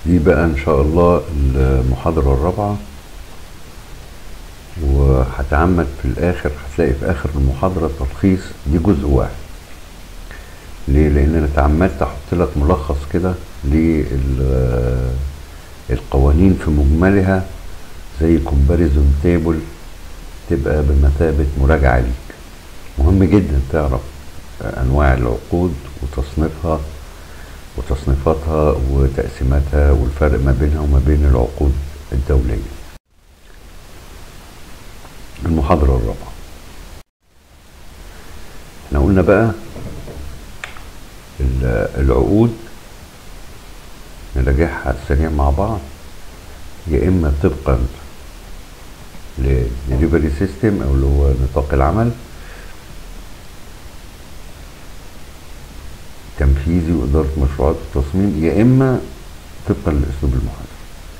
دي بقى ان شاء الله المحاضرة الرابعة وهتعمد في الاخر هتلاقي في اخر المحاضرة تلخيص دي جزء واحد ليه لان انا اتعمدت احط لك ملخص كده للقوانين في مجملها زي كومباريزون تيبل تبقى بمثابة مراجعة ليك مهم جدا تعرف انواع العقود وتصنيفها وتصنيفاتها وتقسيماتها والفرق ما بينها وما بين العقود الدولية المحاضرة الرابعة احنا قلنا بقى العقود نراجعها على السريع مع بعض يا اما طبقا لدليفري سيستم او اللي هو نطاق العمل تنفيذي وإدارة مشروعات التصميم يا إما طبقا لأسلوب المحاسبة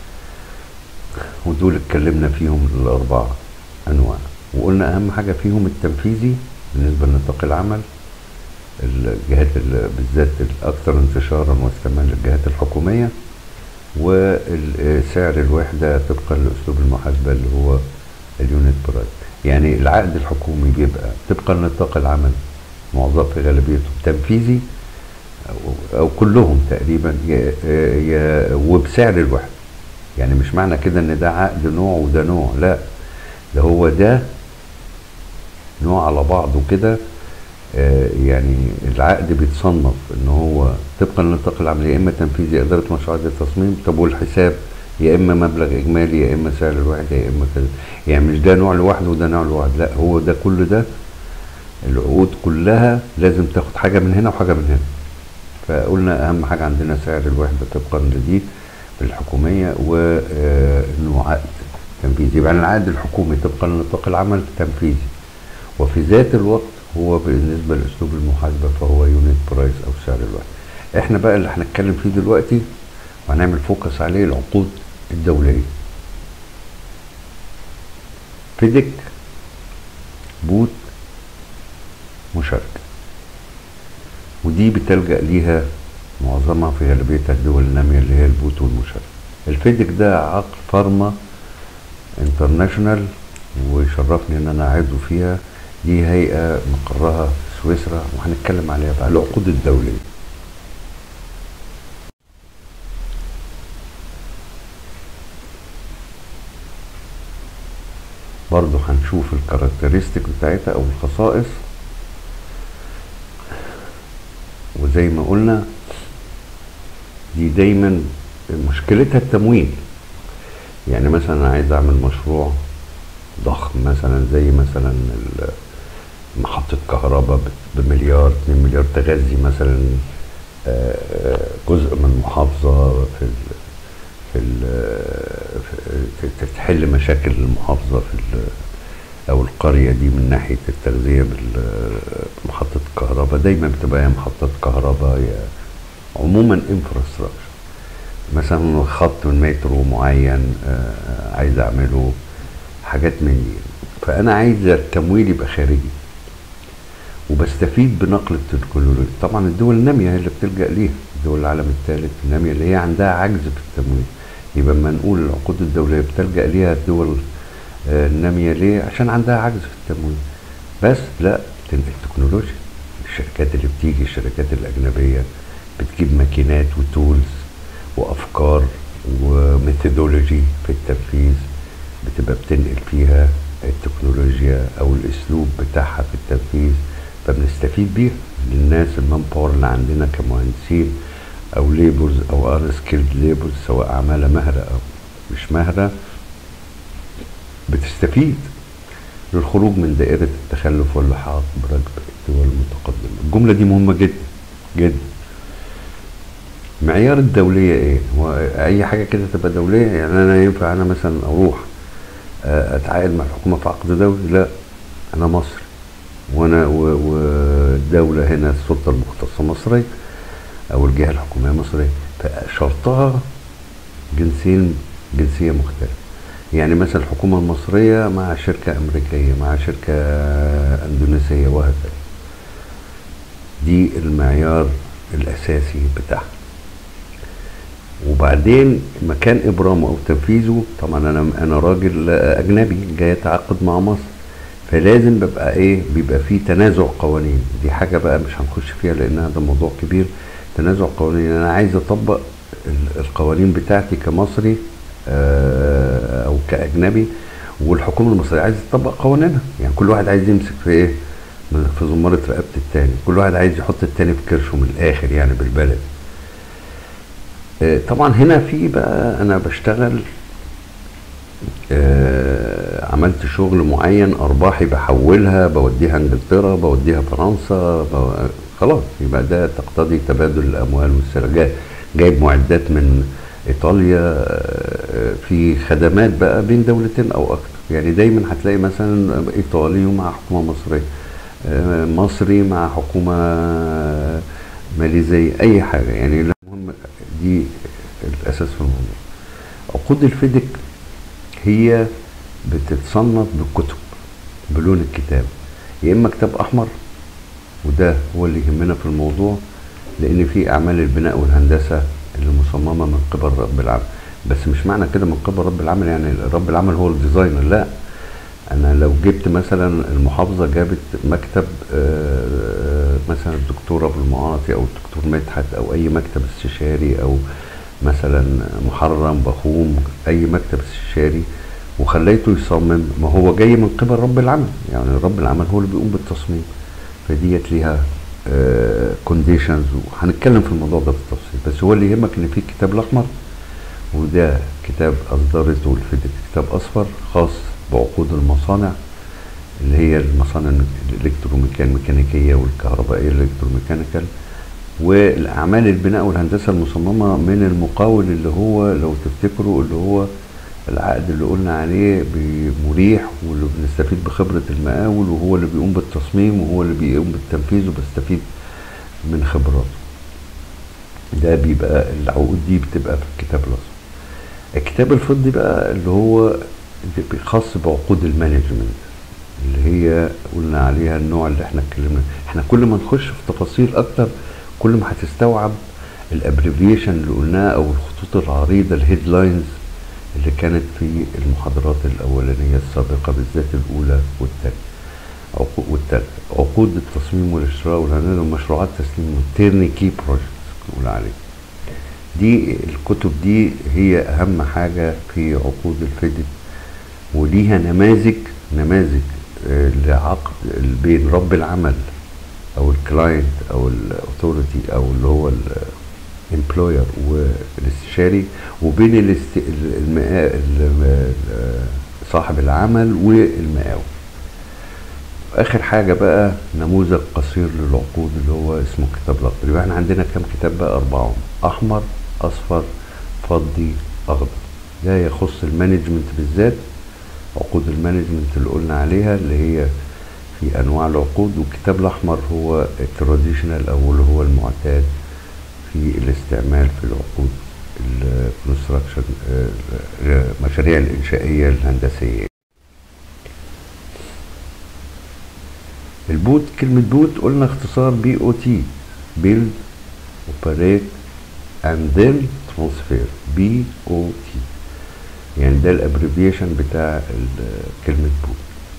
ودول اتكلمنا فيهم الأربع أنواع وقلنا أهم حاجة فيهم التنفيذي بالنسبة لنطاق العمل الجهات بالذات الأكثر انتشارا واستعمال الجهات الحكومية وسعر الوحدة طبقا لأسلوب المحاسبة اللي هو اليونت برايس يعني العقد الحكومي بيبقى طبقا لنطاق العمل معظم في غالبيته تنفيذي أو, او كلهم تقريبا يا يا وبسعر الوحده يعني مش معنى كده ان ده عقد نوع وده نوع لا ده هو ده نوع على بعضه كده يعني العقد بيتصنف ان هو طبقا لنطاق العمل يا اما تنفيذي اداره مشروعات التصميم طب والحساب يا اما مبلغ اجمالي يا اما سعر الوحده يا اما كده يعني مش ده نوع لوحده وده نوع لوحده لا هو ده كل ده العقود كلها لازم تاخد حاجه من هنا وحاجه من هنا فقلنا اهم حاجه عندنا سعر الوحده طبقا لدي في الحكوميه وانه عقد تنفيذي يبقى العقد الحكومي طبقا لنطاق العمل تنفيذي وفي ذات الوقت هو بالنسبه لاسلوب المحاسبه فهو يونت برايس او سعر الوحده احنا بقى اللي هنتكلم فيه دلوقتي وهنعمل فوكس عليه العقود الدوليه فيدك بوت مشاركه ودي بتلجأ ليها معظمها في غالبيتها الدول النامية اللي هي البوت والمشاركة الفيدك ده عقد فارما انترناشونال ويشرفني ان انا عضو فيها دي هيئة مقرها في سويسرا وهنتكلم عليها بقى العقود الدولية برضو هنشوف الكاركترستيك بتاعتها او الخصائص وزي ما قلنا دي دايما مشكلتها التمويل يعني مثلا انا عايز اعمل مشروع ضخم مثلا زي مثلا محطة كهرباء بمليار 2 مليار تغذي مثلا جزء من محافظة في ال في, ال في تحل مشاكل المحافظة في او القرية دي من ناحية التغذية بمحطة الكهرباء دايما بتبقى يا محطة كهرباء يا عموما انفراستراكشر مثلا خط من مترو معين عايز اعمله حاجات من دي فانا عايز التمويل يبقى خارجي وبستفيد بنقل التكنولوجيا طبعا الدول النامية هي اللي بتلجأ ليها دول العالم الثالث النامية اللي هي عندها عجز في التمويل يبقى لما نقول العقود الدولية بتلجأ ليها الدول النامية ليه؟ عشان عندها عجز في التمويل بس لا تنقل تكنولوجيا الشركات اللي بتيجي الشركات الأجنبية بتجيب ماكينات وتولز وأفكار وميثودولوجي في التنفيذ بتبقى بتنقل فيها التكنولوجيا أو الأسلوب بتاعها في التنفيذ فبنستفيد بيها للناس المان باور اللي عندنا كمهندسين أو ليبرز أو ار سكيلد ليبرز سواء عمالة مهرة أو مش مهرة بتستفيد للخروج من دائرة التخلف واللحاق بركب الدول المتقدمة الجملة دي مهمة جدا جدا معيار الدولية ايه هو اي حاجة كده تبقى دولية يعني انا ينفع انا مثلا اروح اتعاقد مع الحكومة في عقد دولي لا انا مصري وانا والدولة هنا السلطة المختصة مصرية او الجهة الحكومية مصرية فشرطها جنسين جنسية مختلفة يعني مثلا الحكومة المصرية مع شركة أمريكية مع شركة أندونيسية وهكذا دي المعيار الأساسي بتاعها وبعدين مكان ابرامه او تنفيذه طبعا انا انا راجل اجنبي جاي اتعاقد مع مصر فلازم ببقى ايه بيبقى في تنازع قوانين دي حاجه بقى مش هنخش فيها لانها ده موضوع كبير تنازع قوانين انا عايز اطبق ال- القوانين بتاعتي كمصري آه، او كاجنبي والحكومه المصريه عايزه تطبق قوانينها يعني كل واحد عايز يمسك في ايه في زماره رقبه التاني كل واحد عايز يحط التاني في كرشه من الاخر يعني بالبلد آه، طبعا هنا في بقى انا بشتغل آه، عملت شغل معين ارباحي بحولها بوديها انجلترا بوديها فرنسا بو... خلاص يبقى ده تقتضي تبادل الاموال والسلع جاي- جايب معدات من ايطاليا آه، في خدمات بقى بين دولتين او اكتر يعني دايما هتلاقي مثلا ايطالي ومع حكومه مصريه آه، مصري مع حكومه ماليزيه اي حاجه يعني المهم دي الاساس في الموضوع عقود الفيدك هي بتتصنف بالكتب بلون الكتاب يا اما كتاب احمر وده هو اللي يهمنا في الموضوع لان في اعمال البناء والهندسه اللي مصممه من قبل رب العمل بس مش معنى كده من قبل رب العمل يعني رب العمل هو الديزاينر لا انا لو جبت مثلا المحافظه جابت مكتب آه، مثلا الدكتور ابو المعاطي او الدكتور مدحت او اي مكتب استشاري او مثلا محرم بخوم اي مكتب استشاري وخليته يصمم ما هو جاي من قبل رب العمل يعني رب العمل هو اللي بيقوم بالتصميم فديت ليها كونديشنز وهنتكلم في الموضوع ده بالتفصيل بس هو اللي يهمك ان في الكتاب الاحمر وده كتاب اصدرته الفيديك كتاب اصفر خاص بعقود المصانع اللي هي المصانع الالكتروميكانيكيه والكهربائيه الالكتروميكانيكال والاعمال البناء والهندسه المصممه من المقاول اللي هو لو تفتكروا اللي هو العقد اللي قلنا عليه مريح واللي بنستفيد بخبره المقاول وهو اللي بيقوم بالتصميم وهو اللي بيقوم بالتنفيذ وبستفيد من خبراته ده بيبقى العقود دي بتبقى في الكتاب الاصفر الكتاب الفضي بقى اللي هو خاص بعقود المانجمنت اللي هي قلنا عليها النوع اللي احنا اتكلمنا احنا كل ما نخش في تفاصيل اكتر كل ما هتستوعب الابريفيشن اللي قلناها او الخطوط العريضه الهيدلاينز اللي كانت في المحاضرات الاولانيه السابقه بالذات الاولى والثانيه عقود والثالثه عقود التصميم والاشتراء والهندسه ومشروعات تسليم تيرنيكي بروجكت نقول عليه دي الكتب دي هي اهم حاجه في عقود الفيديك وليها نماذج نماذج آه، لعقد بين رب العمل او الكلاينت او الاوثوريتي او اللي هو الامبلوير والاستشاري وبين الاست... المقا... الم- صاحب العمل والمقاول اخر حاجه بقى نموذج قصير للعقود اللي هو اسمه كتاب الاخضر يبقى احنا عندنا كام كتاب بقى اربعه احمر اصفر فضي اخضر ده يخص المانجمنت بالذات عقود المانجمنت اللي قلنا عليها اللي هي في انواع العقود والكتاب الاحمر هو التراديشنال او اللي هو المعتاد في الاستعمال في العقود الكونستراكشن المشاريع الانشائيه الهندسيه البوت كلمة بوت قلنا اختصار بي او تي بيلد اوبريت اند ذن ترانسفير بي او تي يعني ده الابريفيشن بتاع ال- كلمة بوت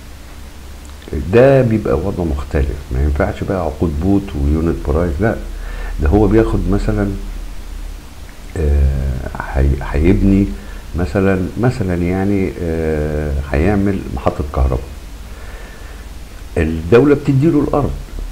ده بيبقى وضع مختلف ما ينفعش بقى عقود بوت ويونت برايس لا ده هو بياخد مثلا آه، هي- هيبني مثلا مثلا يعني آه، هيعمل محطة كهرباء الدولة بتديله الأرض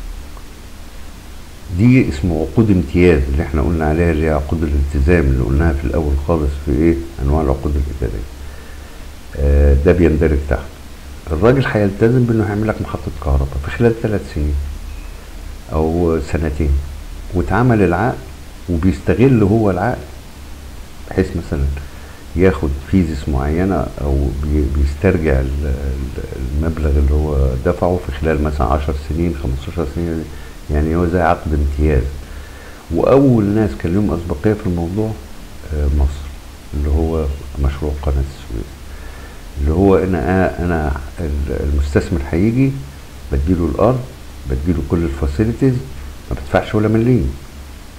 دي اسمه عقود امتياز اللي احنا قلنا عليها اللي هي عقود الالتزام اللي قلناها في الأول خالص في ايه أنواع العقود الإدارية آه، ده بيندرج تحت الراجل هيلتزم بانه هيعمل لك محطة كهرباء في خلال ثلاث سنين أو سنتين واتعمل العقد وبيستغل هو العقد بحيث مثلا ياخد فيزس معينة أو بي- بيسترجع ال- ال- المبلغ اللي هو دفعه في خلال مثلا 10 سنين 15 سنين يعني هو زي عقد امتياز وأول ناس كان لهم أسبقية في الموضوع آه، مصر اللي هو مشروع قناة السويس اللي هو أنا أنا ال- المستثمر هيجي بديله الأرض بديله كل الفاسيلتيز ما بدفعش ولا مليم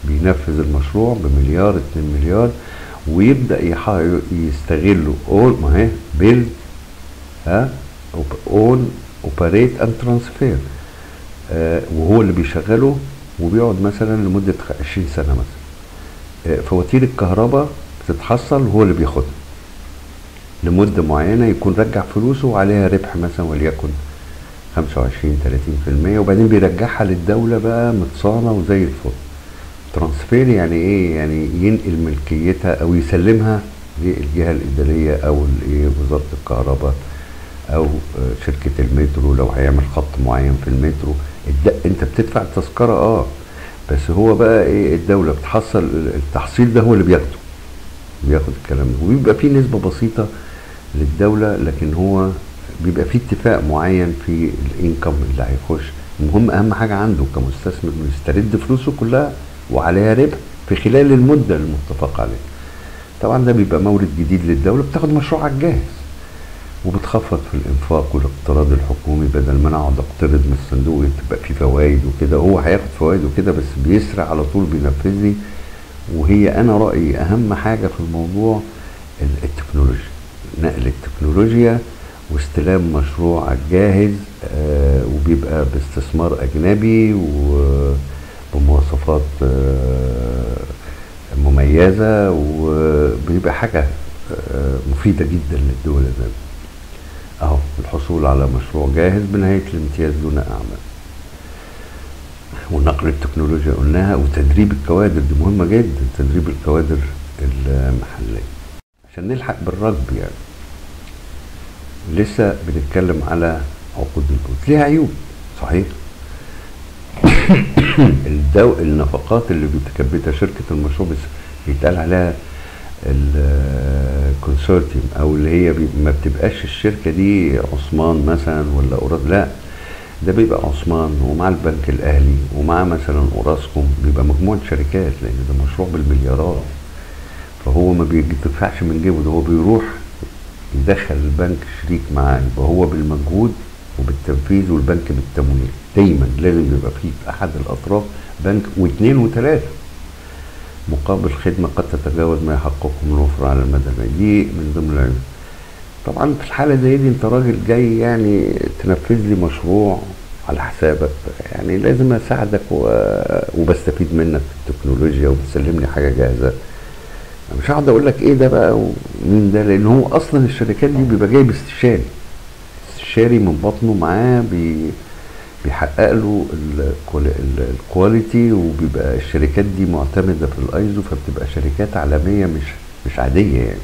بينفذ المشروع بمليار 2 مليار ويبدا يستغله اول ما هي بيلد ها اون اوبريت اند ترانسفير وهو اللي بيشغله وبيقعد مثلا لمده 20 سنه مثلا آه فواتير الكهرباء بتتحصل وهو اللي بياخدها لمده معينه يكون رجع فلوسه وعليها ربح مثلا وليكن 25 30% وبعدين بيرجعها للدوله بقى متصانه وزي الفل ترانسفير يعني ايه يعني ينقل ملكيتها او يسلمها للجهه الاداريه او وزاره الكهرباء او شركه المترو لو هيعمل خط معين في المترو انت بتدفع التذكره اه بس هو بقى ايه الدوله بتحصل التحصيل ده هو اللي بياخده بياخد الكلام ده وبيبقى فيه نسبه بسيطه للدوله لكن هو بيبقى فيه اتفاق معين في الانكم اللي هيخش المهم اهم حاجه عنده كمستثمر انه يسترد فلوسه كلها وعليها ربح في خلال المده المتفق عليها طبعا ده بيبقى مورد جديد للدوله بتاخد مشروع على الجاهز وبتخفض في الانفاق والاقتراض الحكومي بدل ما انا اقعد اقترض من الصندوق تبقى فيه فوائد وكده هو هياخد فوائد وكده بس بيسرع على طول بينفذ لي وهي انا رايي اهم حاجه في الموضوع التكنولوجيا نقل التكنولوجيا واستلام مشروع على الجاهز آه وبيبقى باستثمار اجنبي وبمواصفات آه مميزه وبيبقى حاجه آه مفيده جدا للدول ده اهو الحصول على مشروع جاهز بنهايه الامتياز دون اعمال ونقل التكنولوجيا قلناها وتدريب الكوادر دي مهمه جدا تدريب الكوادر المحليه عشان نلحق بالركب يعني لسه بنتكلم على عقود البنوك ليها عيوب صحيح الدو... النفقات اللي بتكبتها شركه المشروع بس بيتقال عليها الكونسورتيوم او اللي هي بي... ما بتبقاش الشركه دي عثمان مثلا ولا اوراد لا ده بيبقى عثمان ومع البنك الاهلي ومع مثلا اوراسكوم بيبقى مجموعه شركات لان ده مشروع بالمليارات فهو ما بيدفعش من جيبه ده هو بيروح يدخل البنك شريك معاه يبقى هو بالمجهود وبالتنفيذ والبنك بالتمويل دايما لازم يبقى فيه في احد الاطراف بنك واثنين وثلاثه مقابل خدمه قد تتجاوز ما يحققه من الوفر على المدى البعيد دي من ضمن العيوب طبعا في الحاله زي دي انت راجل جاي يعني تنفذ لي مشروع على حسابك يعني لازم اساعدك و... وبستفيد منك في التكنولوجيا وبتسلم لي حاجه جاهزه مش هقعد اقول لك ايه ده بقى ومين ده لان هو اصلا الشركات دي بيبقى جايب استشاري استشاري من بطنه معاه بي بيحقق له الكواليتي وبيبقى الشركات دي معتمده في الايزو فبتبقى شركات عالميه مش مش عاديه يعني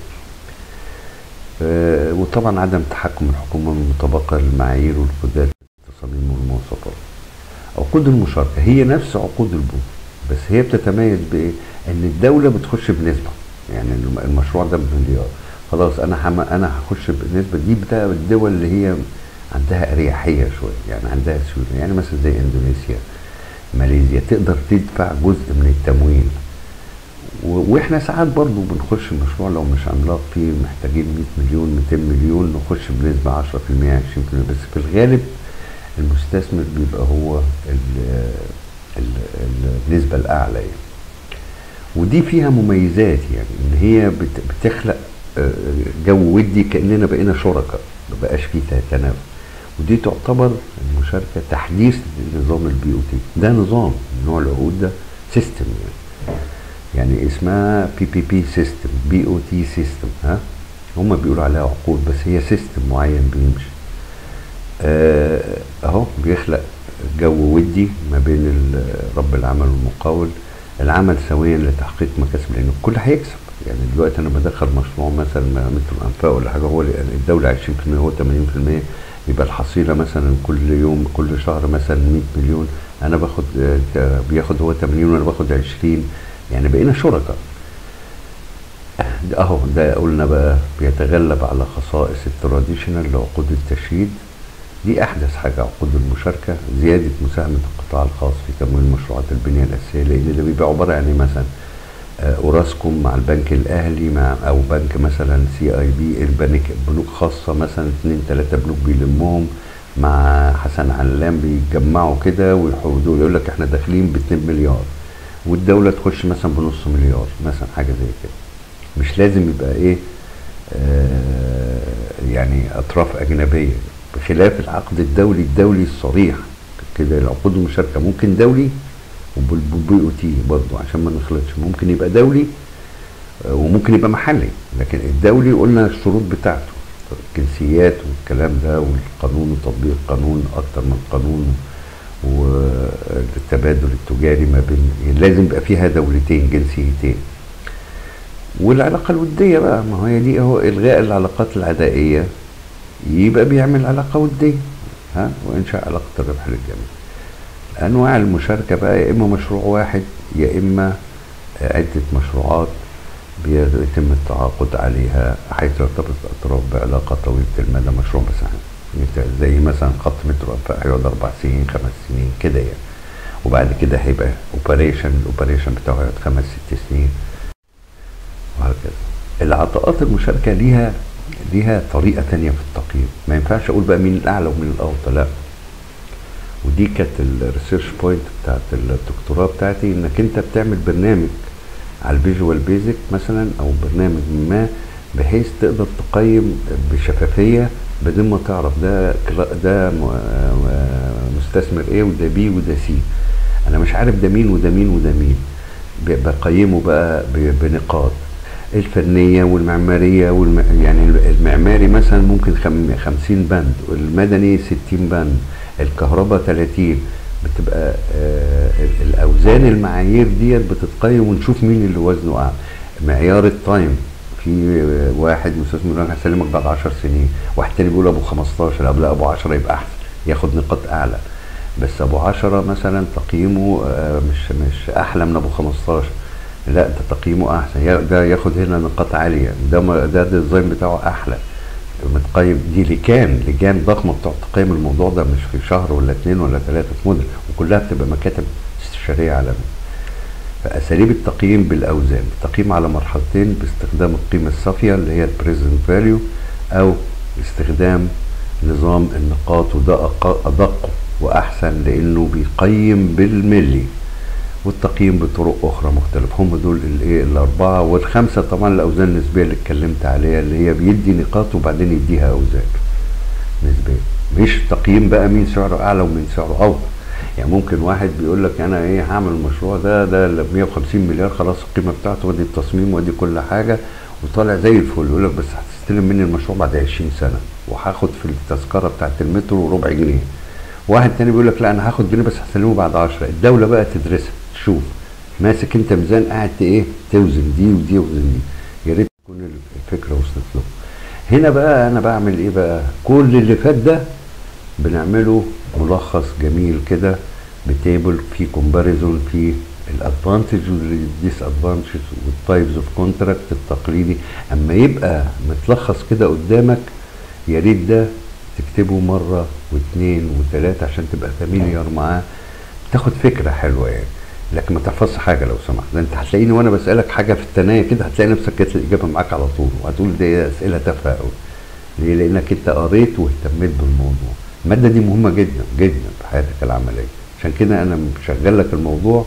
آه وطبعا عدم تحكم الحكومه المطابقه للمعايير والكودات التصاميم والمواصفات عقود المشاركه هي نفس عقود البنوك بس هي بتتميز بايه؟ ان الدوله بتخش بنسبه يعني المشروع ده بمليار خلاص انا حم... انا هخش بالنسبه دي بتاع الدول اللي هي عندها اريحيه شويه يعني عندها سهوله يعني مثلا زي اندونيسيا ماليزيا تقدر تدفع جزء من التمويل و... واحنا ساعات برضو بنخش مشروع لو مش عملاق فيه محتاجين 100 مليون 200 مليون نخش بنسبه 10% 20% بس في الغالب المستثمر بيبقى هو ال... ال... النسبه الاعلى يعني ودي فيها مميزات يعني ان هي بتخلق جو ودي كاننا بقينا شركاء ما بقاش فيه تنافس ودي تعتبر المشاركه تحديث لنظام البي او تي ده نظام نوع العقود ده سيستم يعني يعني اسمها بي بي بي سيستم بي او تي سيستم ها هم بيقولوا عليها عقود بس هي سيستم معين بيمشي آه اهو بيخلق جو ودي ما بين رب العمل والمقاول العمل سويا لتحقيق مكاسب لان الكل هيكسب يعني دلوقتي انا بدخل مشروع مثلا مترو انفاق ولا حاجه هو الدوله 20% هو 80% يبقى الحصيله مثلا كل يوم كل شهر مثلا 100 مليون انا باخد بياخد هو 80 وانا باخد 20 يعني بقينا شركاء اهو ده قلنا بقى بيتغلب على خصائص التراديشنال لعقود التشييد دي احدث حاجه عقود المشاركه زياده مساهمه القطاع الخاص في تمويل مشروعات البنيه الاساسيه لان ده بيبقى عباره يعني مثلا اوراسكوم مع البنك الاهلي مع او بنك مثلا سي اي بي البنك بنوك خاصه مثلا اثنين ثلاثه بنوك بيلمهم مع حسن علام بيتجمعوا كده ويحودوا يقول لك احنا داخلين ب 2 مليار والدولة تخش مثلا بنص مليار مثلا حاجة زي كده مش لازم يبقى ايه آه يعني اطراف اجنبية بخلاف العقد الدولي الدولي الصريح كده العقود المشاركة ممكن دولي وبالبي او تي برضه عشان ما نخلطش ممكن يبقى دولي آه، وممكن يبقى محلي لكن الدولي قلنا الشروط بتاعته الجنسيات والكلام ده والقانون وتطبيق قانون اكتر من قانون والتبادل التجاري ما بين لازم يبقى فيها دولتين جنسيتين والعلاقة الودية بقى ما هي دي هو إلغاء العلاقات العدائية يبقى بيعمل علاقة ودية ها وإنشاء علاقة الربح للجميع أنواع المشاركة بقى يا إما مشروع واحد يا إما عدة مشروعات بيتم التعاقد عليها حيث يرتبط الأطراف بعلاقة طويلة المدى مشروع مثلا زي مثلا خط مترو أنفاق هيقعد أربع سنين خمس سنين كده يعني وبعد كده هيبقى اوبريشن الاوبريشن بتاعه هيقعد خمس ست سنين وهكذا العطاءات المشاركة ليها ليها طريقة تانية في التقييم ما ينفعش أقول بقى مين الأعلى ومين الأوطى لا ودي كانت الريسيرش بوينت بتاعت الدكتوراه بتاعتي انك انت بتعمل برنامج على الفيجوال بيزك مثلا او برنامج ما بحيث تقدر تقيم بشفافيه بدون ما تعرف ده ده مستثمر ايه وده بي وده سي انا مش عارف ده مين وده مين وده مين بقيمه بقى بنقاط الفنية والمعمارية والم... يعني المعماري مثلا ممكن خم... خمسين بند والمدني ستين بند الكهرباء تلاتين بتبقى آه الاوزان المعايير ديت بتتقيم ونشوف مين اللي وزنه اعلى معيار التايم في واحد مستثمر يقول هسلمك بعد 10 سنين واحد تاني بيقول ابو 15 قبل ابو 10 يبقى احسن ياخد نقاط اعلى بس ابو 10 مثلا تقييمه آه مش مش احلى من ابو 15 لا ده تقييمه احسن ده ياخد هنا نقاط عاليه ده ده الديزاين بتاعه احلى متقيم دي لجان لجان ضخمه بتقعد تقيم الموضوع ده مش في شهر ولا اتنين ولا ثلاثه في مدن وكلها بتبقى مكاتب استشاريه عالميه فاساليب التقييم بالاوزان التقييم على مرحلتين باستخدام القيمه الصافيه اللي هي البريزنت فاليو او استخدام نظام النقاط وده ادق واحسن لانه بيقيم بالملي والتقييم بطرق اخرى مختلفه هم دول الايه الاربعه والخمسه طبعا الاوزان النسبيه اللي اتكلمت عليها اللي هي بيدي نقاط وبعدين يديها اوزان نسبيه مش تقييم بقى مين سعره اعلى ومين سعره اوطى يعني ممكن واحد بيقول لك انا ايه هعمل المشروع ده ده 150 مليار خلاص القيمه بتاعته ودي التصميم ودي كل حاجه وطالع زي الفل يقول لك بس هتستلم مني المشروع بعد 20 سنه وهاخد في التذكره بتاعت المترو ربع جنيه واحد تاني بيقول لك لا انا هاخد جنيه بس هسلمه بعد 10 الدوله بقى تدرسها تشوف ماسك انت ميزان قاعد ايه توزن دي ودي وزن دي يا ريت تكون الفكره وصلت له هنا بقى انا بعمل ايه بقى كل اللي فات ده بنعمله ملخص جميل كده بتيبل في كومباريزون في الادفانتج والديس ادفانتج والتايبز اوف كونتراكت التقليدي اما يبقى متلخص كده قدامك يا ريت ده تكتبه مره واثنين وثلاثه عشان تبقى فاميليار معاه تاخد فكره حلوه يعني لكن ما تحفظش حاجه لو سمحت ده انت هتلاقيني وانا بسالك حاجه في الثنايا كده هتلاقي نفسك جت الاجابه معاك على طول وهتقول دي اسئله تافهه قوي ليه؟ لانك انت قريت واهتميت بالموضوع الماده دي مهمه جدا جدا في حياتك العمليه عشان كده انا مشغل لك الموضوع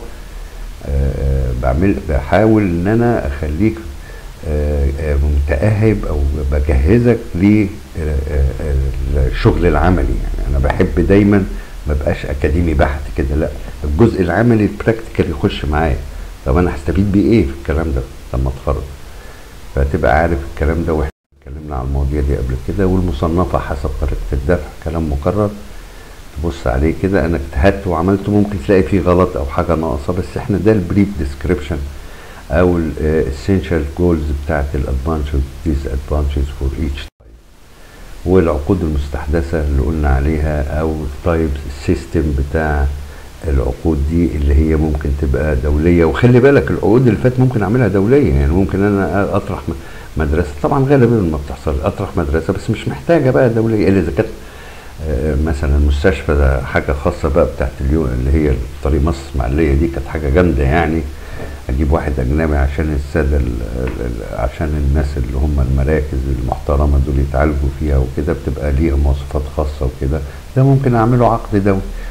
أه بعمل بحاول ان انا اخليك أه متاهب او بجهزك للشغل العملي يعني انا بحب دايما ما بقاش اكاديمي بحت كده لا الجزء العملي البراكتيكال يخش معايا طب انا هستفيد بيه ايه في الكلام ده لما اتخرج فتبقى عارف الكلام ده واحنا اتكلمنا عن المواضيع دي قبل كده والمصنفه حسب طريقه الدفع كلام مكرر تبص عليه كده انا اجتهدت وعملته ممكن تلاقي فيه غلط او حاجه ناقصه بس احنا ده البريف ديسكريبشن او الاسينشال جولز بتاعت الادفانتجز ديز ادفانتجز فور ايتش والعقود المستحدثة اللي قلنا عليها أو التايبس السيستم بتاع العقود دي اللي هي ممكن تبقى دولية وخلي بالك العقود اللي فاتت ممكن أعملها دولية يعني ممكن أنا أطرح مدرسة طبعا غالبا ما بتحصل أطرح مدرسة بس مش محتاجة بقى دولية إلا إذا كانت مثلا مستشفى ده حاجة خاصة بقى بتاعت اليوم اللي هي طريق مصر اسماعيلية دي كانت حاجة جامدة يعني اجيب واحد اجنبي عشان الساده عشان الناس اللي هم المراكز المحترمه دول يتعالجوا فيها وكده بتبقى ليها مواصفات خاصه وكده ده ممكن اعمله عقد دولي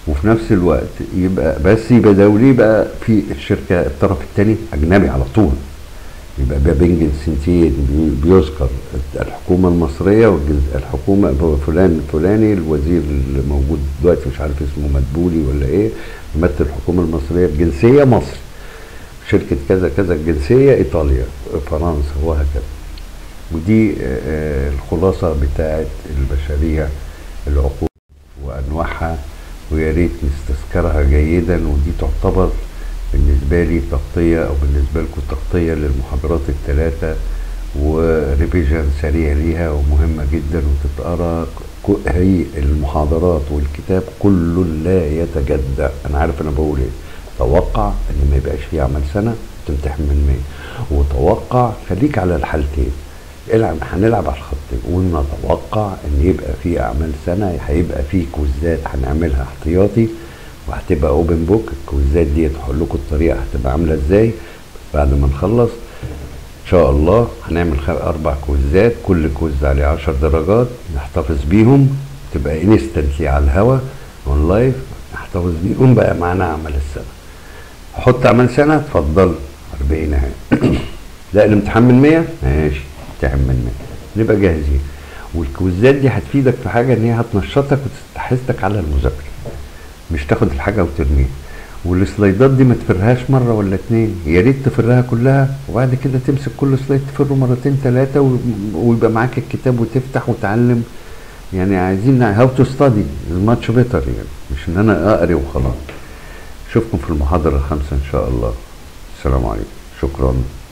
وفي نفس الوقت يبقى بس يبقى دولي بقى في الشركه الطرف الثاني اجنبي على طول يبقى بابنجن سنتين بي- بيذكر الحكومه المصريه والحكومه فلان فلاني الوزير اللي موجود دلوقتي مش عارف اسمه مدبولي ولا ايه يمثل الحكومه المصريه الجنسيه مصر شركه كذا كذا الجنسيه ايطاليا فرنسا وهكذا ودي آه، آه، الخلاصه بتاعت المشاريع العقود وانواعها ويا ريت نستذكرها جيدا ودي تعتبر بالنسبه لي تغطيه او بالنسبه لكم تغطيه للمحاضرات الثلاثه وريفيجن سريع ليها ومهمه جدا وتتقرا ك- هي المحاضرات والكتاب كله لا يتجدد انا عارف انا بقول ايه توقع ان ما يبقاش فيه عمل سنه تمتحن من 100 وتوقع خليك على الحالتين العب هنلعب على الخطين ونتوقع ان يبقى في اعمال سنه هيبقى في كوزات هنعملها احتياطي وهتبقى اوبن بوك الكوزات دي هقول لكم الطريقه هتبقى عامله ازاي بعد ما نخلص ان شاء الله هنعمل خ- اربع كوزات كل كوز عليه 10 درجات نحتفظ بيهم تبقى انستنتلي على الهوا اون لايف نحتفظ بيهم بقى معانا عمل السنه حط عمل سنه اتفضل 40 اهي لا الامتحان من 100 ماشي امتحان من 100 نبقى جاهزين والكوزات دي هتفيدك في حاجه ان هي هتنشطك وتستحثك على المذاكره مش تاخد الحاجه وترميها والسلايدات دي ما تفرهاش مره ولا اتنين يا ريت تفرها كلها وبعد كده تمسك كل سلايد تفره مرتين ثلاثه ويبقى معاك الكتاب وتفتح وتعلم يعني عايزين هاو تو ستادي ماتش بيتر يعني مش ان انا اقري وخلاص اشوفكم في المحاضره الخامسه ان شاء الله السلام عليكم شكرا